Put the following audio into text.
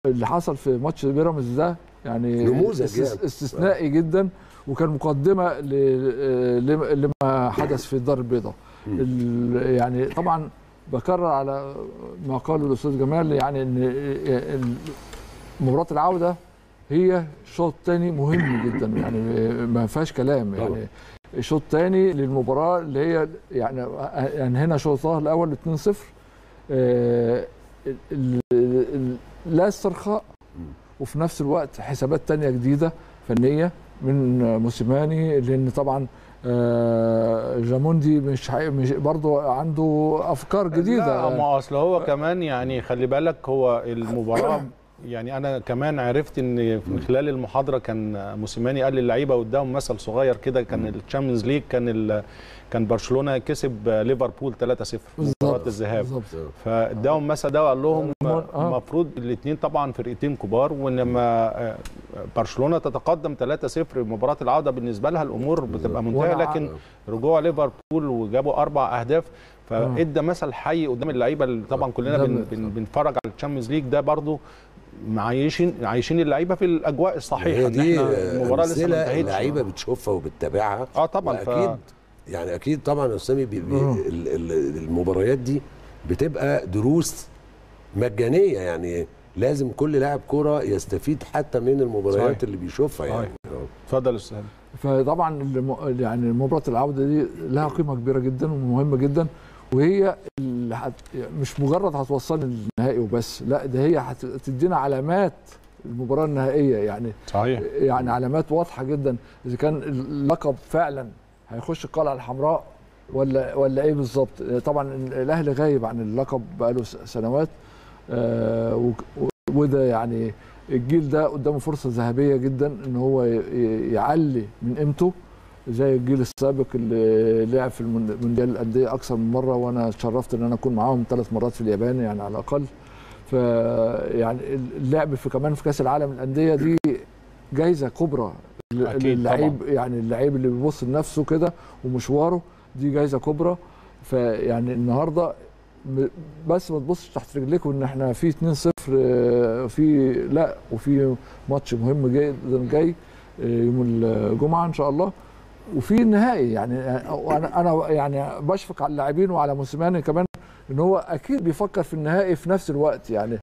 اللي حصل في ماتش بيراميدز ده يعني نموذج استس- يعني. استثنائي جدا وكان مقدمه ل- ل- لما حدث في الدار البيضاء ال- يعني طبعا بكرر على ما قاله الاستاذ جمال يعني ان ال- مباراه العوده هي شوط تاني مهم جدا يعني ما فيهاش كلام طبعا. يعني الشوط الثاني للمباراه اللي هي يعني يعني هنا شوطها الاول 2-0 آه، ال- ال- لا استرخاء وفي نفس الوقت حسابات تانية جديدة فنية من موسيماني لأن طبعا آه، جاموندي مش حي... مش برضه عنده أفكار جديدة لا ما اصل هو كمان يعني خلي بالك هو المباراه يعني انا كمان عرفت ان من خلال المحاضره كان موسيماني قال للعيبه قدام مثل صغير كده كان الشامبيونز ليج كان ال... كان برشلونه كسب ليفربول 3-0 في مباراه الذهاب بالظبط فاداهم مثل ده وقال لهم آه. المفروض الاثنين طبعا فرقتين كبار ولما آه، برشلونه تتقدم 3-0 مباراه العوده بالنسبه لها الامور بتبقى منتهيه وأنا- لكن رجوع ليفربول وجابوا اربع اهداف فادى مثل حي قدام اللعيبه اللي طبعا كلنا ده بن ب- بن بنتفرج على الشامبيونز ليج ده برضو معيشين عايشين اللعيبه في الاجواء الصحيحه هي ان دي احنا المباراه لسه ما أمثلة انتهتش اللعيبه بتشوفها وبتتابعها اه طبعا ف... واكيد يعني اكيد طبعا يا اسامي بي بي مم. ال- ال- المباريات دي بتبقى دروس مجانيه يعني لازم كل لاعب كوره يستفيد حتى من المباريات صحيح. اللي بيشوفها يعني اتفضل يا استاذ فطبعا الم... يعني مباراة العودة دي لها قيمة كبيرة جدا ومهمة جدا وهي اللي هت... مش مجرد هتوصلنا للنهائي وبس لا ده هي هتدينا علامات المباراة النهائية يعني صحيح يعني علامات واضحه جدا اذا كان اللقب فعلا هيخش القلعه الحمراء ولا ولا ايه بالظبط طبعا الاهلي غايب عن اللقب بقاله س- سنوات آه، وك- و- وده يعني الجيل ده قدامه فرصه ذهبيه جدا ان هو ي- ي- يعلي من قيمته زي الجيل السابق اللي لعب في المون- مونديال الانديه اكثر من مره وانا اتشرفت ان انا اكون معاهم ثلاث مرات في اليابان يعني على الاقل ف يعني اللعب في كمان في كاس العالم للانديه دي جايزه كبرى ل- أكيد للعيب يعني اللعيب اللي بيبص لنفسه كده ومشواره دي جايزه كبرى فيعني النهارده م- بس ما تبصش تحت رجليك وان احنا في 2-0 آه، في لا وفي ماتش مهم جدا جاي آه، يوم الجمعه ان شاء الله وفي النهائي يعني انا انا يعني بشفق على اللاعبين وعلى موسيماني كمان ان هو اكيد بيفكر في النهائي في نفس الوقت يعني